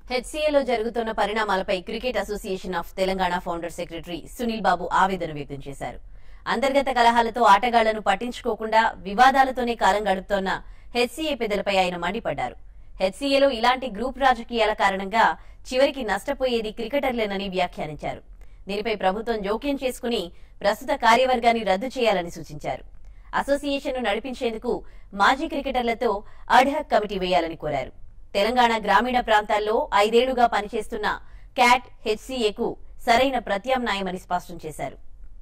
హెచ్సీఏలో జరుగుతున్న పరిణామాలపై cricket association of Telangana founder secretary Sunil Babu ఆవేదన వ్యక్తం చేశారు అంతర్గత కలహాలతో ఆటగాళ్లను పట్టించుకోకుండా వివాదాలతోనే కాలం గడుపుతోన్న హెచ్సీఏ పెద్దలపై ఆయన మండిపడ్డారు హెచ్సీఏలో ఇలాంటి గ్రూప్ రాజకీయాల కారణంగా చివరికి నష్టపోయేది క్రికెటర్లేనని వ్యాఖ్యానించారు దీనిపై ప్రభుత్వం జోక్యం చేసుకుని ప్రస్తుత కార్యవర్గాన్ని రద్దు చేయాలని సూచించారు అసోసియేషన్ను నడిపించేందుకు మాజీ క్రికెటర్లతో అడ్హక్ కమిటీ వేయాలని కోరారు తెలంగాణ గ్రామీణ ప్రాంతాల్లో ఐదేళ్లుగా పనిచేస్తున్న క్యాట్ హెచ్సీఏకు సరైన ప్రత్యామ్నాయమని స్పష్టం చేశారు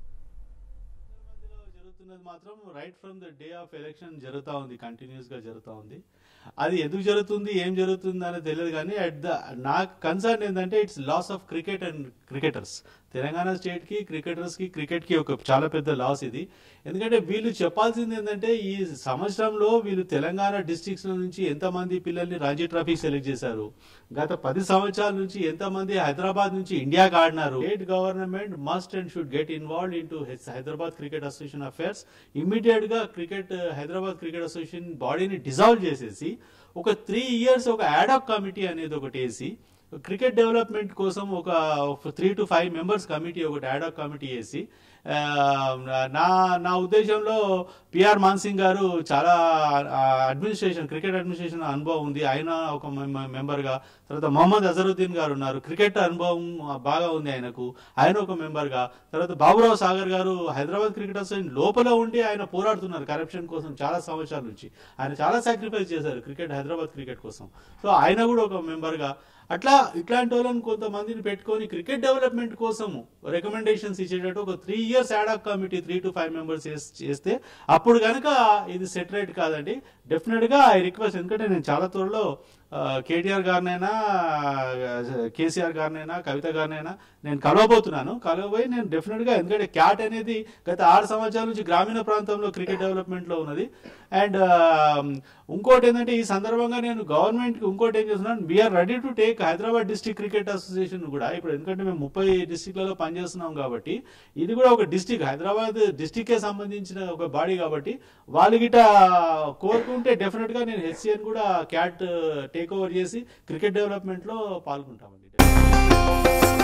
మధ్యలో జరుగుతున్నది మాత్రం right from the day of election జరుగుతూ ఉంది కంటిన్యూస్ గా జరుగుతూ ఉంది అది ఎందుకు జరుగుతుంది ఏం జరుగుతుంది అనేది తెలియదు కానీ అట్ ద నాకు కన్సర్న్ ఏంటంటే it's loss of cricket and cricketers Telangana state కి క్రికెటర్స్ కి క్రికెట్ కి ఒక చాలా పెద్ద లాస్ ఇది ఎందుకంటే వీళ్ళు చెప్పాల్సింది ఏంటంటే ఈ సంవత్సరంలో వీళ్ళు తెలంగాణ డిస్ట్రిక్ట్స్ నుంచి ఎంతమంది పిల్లల్ని రంజీ ట్రోఫీ సెలెక్ట్ చేశారు గత పది సంవత్సరాల నుంచి ఎంతమంది హైదరాబాద్ నుంచి ఇండియాకి ఆడినారు state government must and should get involve in to Hyderabad cricket association affairs immediate గా క్రికెట్ హైదరాబాద్ క్రికెట్ అసోసియేషన్ బాడీని డిజాల్వ్ చేసేసి ఒక త్రీ ఇయర్స్ ఒక యాడాక్ కమిటీ అనేది ఒకటి వేసి క్రికెట్ డెవలప్మెంట్ కోసం ఒక three to five members committee ఒకటి యాడాక్ కమిటీ వేసి ఆ, నా నా ఉద్దేశంలో పిఆర్ మాన్సింగ్ గారు చాలా అడ్మినిస్ట్రేషన్ క్రికెట్ అడ్మినిస్ట్రేషన్ అనుభవం ఉంది ఆయన ఒక మెం- మెంబర్గా తర్వాత మొహమ్మద్ అజరుద్దీన్ గారు ఉన్నారు క్రికెట్ అనుభవం బాగా ఉంది ఆయనకు ఆయన ఒక మెంబర్గా తర్వాత బాబురావు సాగర్ గారు హైదరాబాద్ క్రికెట్ అసోసియేషన్ లోపల ఉండి ఆయన పోరాడుతున్నారు కరప్షన్ కోసం చాలా సంవత్సరాల నుంచి ఆయన చాలా సాక్రిఫైస్ చేశారు క్రికెట్ హైదరాబాద్ క్రికెట్ కోసం సో ఆయన కూడా ఒక మెంబర్గా అట్లా ఇట్లాంటి వాళ్ళని కొంతమందిని పెట్టుకొని క్రికెట్ డెవలప్మెంట్ కోసము రికమెండేషన్స్ ఇచ్చేటట్టు ఒక three years ad hoc committee three to five members చేస్తే అప్పుడు కనుక ఇది సెటరేట్ కాదండి డెఫినెట్ గా ఐ రిక్వెస్ట్ ఎందుకంటే నేను చాలా త్వరలో కేటీఆర్ గారినైనా కేసీఆర్ గారినైనా కవిత గారినైనా నేను కలవబోతున్నాను కలవబోయి నేను డెఫినెట్ గా ఎందుకంటే క్యాట్ అనేది గత ఆరు సంవత్సరాల నుంచి గ్రామీణ ప్రాంతంలో క్రికెట్ డెవలప్మెంట్ లో ఉన్నది అండ్ ఇంకోటి ఏంటంటే ఈ సందర్భంగా నేను గవర్నమెంట్ కి ఇంకోటి ఏం చేస్తున్నాను we're ready to take Hyderabad district cricket association కూడా ఇప్పుడు ఎందుకంటే మేము ముప్పై డిస్టిక్లలో పనిచేస్తున్నాం కాబట్టి ఇది కూడా ఒక డిస్టిక్ హైదరాబాద్ డిస్టిక్ కే సంబంధించిన ఒక బాడీ కాబట్టి వాళ్ళు గిట కోరుకుంటే డెఫినెట్ గా నేను హెచ్సిఎన్ కూడా క్యాట్ టేక్ ఓవర్ చేసి క్రికెట్ డెవలప్మెంట్ లో పాల్గొంటామండి